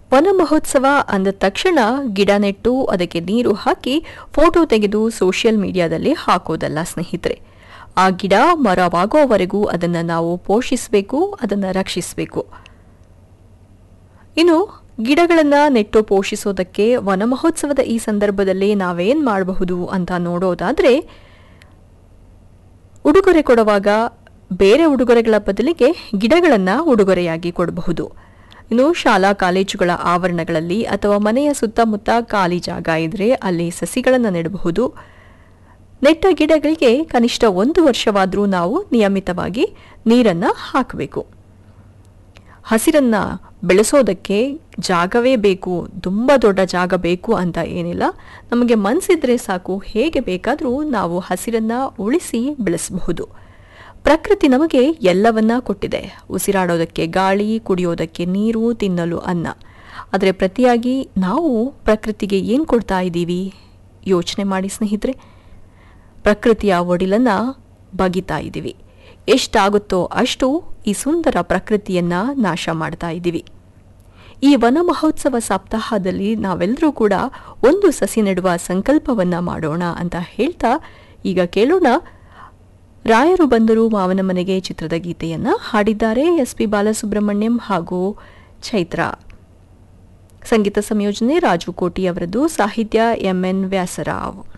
ವನ ಮಹೋತ್ಸವ ಅಂದ ತಕ್ಷಣ ಗಿಡ ನೆಟ್ಟು ಅದಕ್ಕೆ ನೀರು ಹಾಕಿ ಫೋಟೋ ತೆಗೆದು ಸೋಷಿಯಲ್ ಮೀಡಿಯಾದಲ್ಲಿ ಹಾಕೋದಲ್ಲ ಸ್ನೇಹಿತರೆ ಆ ಗಿಡ ಮರವಾಗೋವರೆಗೂ ಅದನ್ನು ನಾವು ಪೋಷಿಸಬೇಕು ಅದನ್ನು ರಕ್ಷಿಸಬೇಕು ಇನ್ನು ಗಿಡಗಳನ್ನು ನೆಟ್ಟು ಪೋಷಿಸೋದಕ್ಕೆ ವನ ಮಹೋತ್ಸವದ ಈ ಸಂದರ್ಭದಲ್ಲಿ ನಾವೇನ್ ಮಾಡಬಹುದು ಅಂತ ನೋಡೋದಾದ್ರೆ ಉಡುಗೊರೆ ಕೊಡುವಾಗ ಬೇರೆ ಉಡುಗೊರೆಗಳ ಬದಲಿಗೆ ಗಿಡಗಳನ್ನು ಉಡುಗೊರೆಯಾಗಿ ಕೊಡಬಹುದು ಇನ್ನು ಶಾಲಾ ಕಾಲೇಜುಗಳ ಆವರಣಗಳಲ್ಲಿ ಅಥವಾ ಮನೆಯ ಸುತ್ತಮುತ್ತ ಖಾಲಿ ಜಾಗ ಇದ್ರೆ ಅಲ್ಲಿ ಸಸಿಗಳನ್ನು ನೆಡಬಹುದು ನೆಟ್ಟ ಗಿಡಗಳಿಗೆ ಕನಿಷ್ಠ ಒಂದು ವರ್ಷವಾದರೂ ನಾವು ನಿಯಮಿತವಾಗಿ ನೀರನ್ನು ಹಾಕಬೇಕು ಹಸಿರನ್ನ ಬೆಳೆಸೋದಕ್ಕೆ ಜಾಗವೇ ಬೇಕು ತುಂಬ ದೊಡ್ಡ ಜಾಗ ಬೇಕು ಅಂತ ಏನಿಲ್ಲ ನಮಗೆ ಮನಸ್ಸಿದ್ರೆ ಸಾಕು ಹೇಗೆ ಬೇಕಾದರೂ ನಾವು ಹಸಿರನ್ನ ಉಳಿಸಿ ಬೆಳೆಸಬಹುದು ಪ್ರಕೃತಿ ನಮಗೆ ಎಲ್ಲವನ್ನ ಕೊಟ್ಟಿದೆ ಉಸಿರಾಡೋದಕ್ಕೆ ಗಾಳಿ ಕುಡಿಯೋದಕ್ಕೆ ನೀರು ತಿನ್ನಲು ಅನ್ನ ಆದರೆ ಪ್ರತಿಯಾಗಿ ನಾವು ಪ್ರಕೃತಿಗೆ ಏನು ಕೊಡ್ತಾ ಇದ್ದೀವಿ ಯೋಚನೆ ಮಾಡಿ ಸ್ನೇಹಿತರೆ ಪ್ರಕೃತಿಯ ಒಡಿಲನ್ನ ಬಗಿತಾ ಇದ್ದೀವಿ ಎಷ್ಟಾಗುತ್ತೋ ಅಷ್ಟು ಈ ಸುಂದರ ಪ್ರಕೃತಿಯನ್ನ ನಾಶ ಮಾಡ್ತಾ ಇದ್ದೀವಿ ಈ ವನ ಮಹೋತ್ಸವ ಸಪ್ತಾಹದಲ್ಲಿ ನಾವೆಲ್ಲರೂ ಕೂಡ ಒಂದು ಸಸಿ ನೆಡುವ ಸಂಕಲ್ಪವನ್ನ ಮಾಡೋಣ ಅಂತ ಹೇಳ್ತಾ ಈಗ ಕೇಳೋಣ ರಾಯರು ಬಂದರು ಮಾವನ ಮನೆಗೆ ಚಿತ್ರದ ಗೀತೆಯನ್ನ ಹಾಡಿದ್ದಾರೆ ಎಸ್ ಪಿ ಬಾಲಸುಬ್ರಹ್ಮಣ್ಯಂ ಹಾಗೂ ಚೈತ್ರ ಸಂಗೀತ ಸಂಯೋಜನೆ ರಾಜು ಕೋಟಿ ಅವರದ್ದು ಸಾಹಿತ್ಯ ಎಂಎನ್ ವ್ಯಾಸರಾವ್